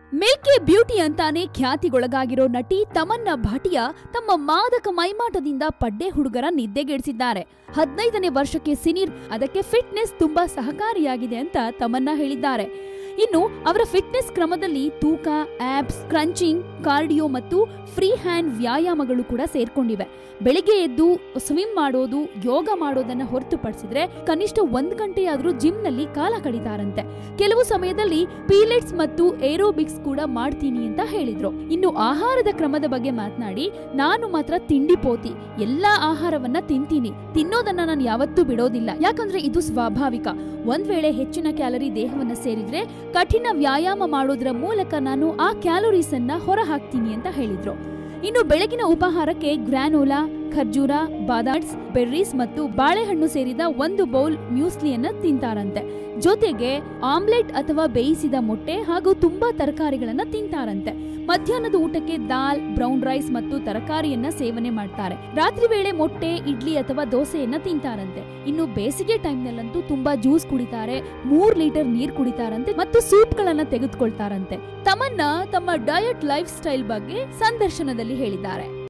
Milky beauty ಅಂತಾನೆ ಖ್ಯಾತಿಗೊಳಗಾಗಿರೋ ನಟಿ ತಮನ್ನಾ ಭಾಟಿಯಾ ತಮ್ಮ ಮಾದಕ ಮೈಮಾಟದಿಂದ ಪಡ್ಡೆ ಹುಡುಗರ ನಿದ್ದೆಗೆಡಿಸಿದ್ದಾರೆ ಹದಿನೈದನೇ ವರ್ಷಕ್ಕೆ ಸಿನಿರ್ ಅದಕ್ಕೆ ಫಿಟ್ನೆಸ್ ತುಂಬಾ ಸಹಕಾರಿಯಾಗಿದೆ ಅಂತ ತಮನ್ನಾ ಹೇಳಿದ್ದಾರೆ ಇನ್ನು ಅವರ ಫಿಟ್ನೆಸ್ ಕ್ರಮದಲ್ಲಿ ತೂಕ ಆಪ್ಸ್ ಕ್ರಂಚಿಂಗ್ ಕಾರ್ಡಿಯೋ ಮತ್ತು ಫ್ರೀ ಹ್ಯಾಂಡ್ ವ್ಯಾಯಾಮಗಳು ಕೂಡ ಸೇರ್ಕೊಂಡಿವೆ ಬೆಳಿಗ್ಗೆ ಎದ್ದು ಸ್ವಿಮ್ ಮಾಡೋದು ಯೋಗ ಮಾಡೋದನ್ನ ಹೊರತುಪಡಿಸಿದ್ರೆ ಕನಿಷ್ಠ ಒಂದ್ ಗಂಟೆಯಾದ್ರೂ ಜಿಮ್ನಲ್ಲಿ ಕಾಲ ಕಳೀತಾರಂತೆ ಕೆಲವು ಸಮಯದಲ್ಲಿ ಪೀಲೆಟ್ಸ್ ಮತ್ತು ಏರೋಬಿಕ್ಸ್ ಕೂಡ ಮಾಡ್ತೀನಿ ಅಂತ ಹೇಳಿದ್ರು ಇನ್ನು ಆಹಾರದ ಕ್ರಮದ ಬಗ್ಗೆ ಮಾತನಾಡಿ ನಾನು ಮಾತ್ರ ತಿಂಡಿ ಪೋತಿ ಎಲ್ಲಾ ಆಹಾರವನ್ನ ತಿಂತೀನಿ ತಿನ್ನೋದನ್ನ ನಾನು ಯಾವತ್ತೂ ಬಿಡೋದಿಲ್ಲ ಯಾಕಂದ್ರೆ ಇದು ಸ್ವಾಭಾವಿಕ ಒಂದ್ ವೇಳೆ ಹೆಚ್ಚಿನ ಕ್ಯಾಲರಿ ದೇಹವನ್ನ ಸೇರಿದ್ರೆ ಕಠಿಣ ವ್ಯಾಯಾಮ ಮಾಡೋದ್ರ ಮೂಲಕ ನಾನು ಆ ಕ್ಯಾಲೋರೀಸ್ ಅನ್ನ ಹೊರ ಹಾಕ್ತೀನಿ ಅಂತ ಹೇಳಿದ್ರು ಇನ್ನು ಬೆಳಗಿನ ಉಪಹಾರಕ್ಕೆ ಗ್ರಾನೋಲಾ ಖರ್ಜೂರ ಬಾದಾಮ್ಸ್ ಬೆರ್ರೀಸ್ ಮತ್ತು ಬಾಳೆಹಣ್ಣು ಸೇರಿದ ಒಂದು ಬೌಲ್ ಮ್ಯೂಸ್ಲಿಯನ್ನ ತಿಂತಾರಂತೆ ಜೊತೆಗೆ ಆಮ್ಲೆಟ್ ಅಥವಾ ಬೇಯಿಸಿದ ಮೊಟ್ಟೆ ಹಾಗೂ ತುಂಬಾ ತರಕಾರಿಗಳನ್ನ ತಿಂತಾರಂತೆ ಮಧ್ಯಾಹ್ನದ ಊಟಕ್ಕೆ ದಾಲ್ ಬ್ರೌನ್ ರೈಸ್ ಮತ್ತು ತರಕಾರಿಯನ್ನ ಸೇವನೆ ಮಾಡ್ತಾರೆ ರಾತ್ರಿ ವೇಳೆ ಮೊಟ್ಟೆ ಇಡ್ಲಿ ಅಥವಾ ದೋಸೆಯನ್ನ ತಿಂತಾರಂತೆ ಇನ್ನು ಬೇಸಿಗೆ ಟೈಮ್ನಲ್ಲಂತೂ ತುಂಬಾ ಜ್ಯೂಸ್ ಕುಡಿತಾರೆ ಮೂರ್ ಲೀಟರ್ ನೀರ್ ಕುಡಿತಾರಂತೆ ಮತ್ತು ಸೂಪ್ಗಳನ್ನ ತೆಗೆದುಕೊಳ್ತಾರಂತೆ ತಮನ್ನ ತಮ್ಮ ಡಯಟ್ ಲೈಫ್ ಸ್ಟೈಲ್ ಬಗ್ಗೆ ಸಂದರ್ಶನದಲ್ಲಿ ಹೇಳಿದ್ದಾರೆ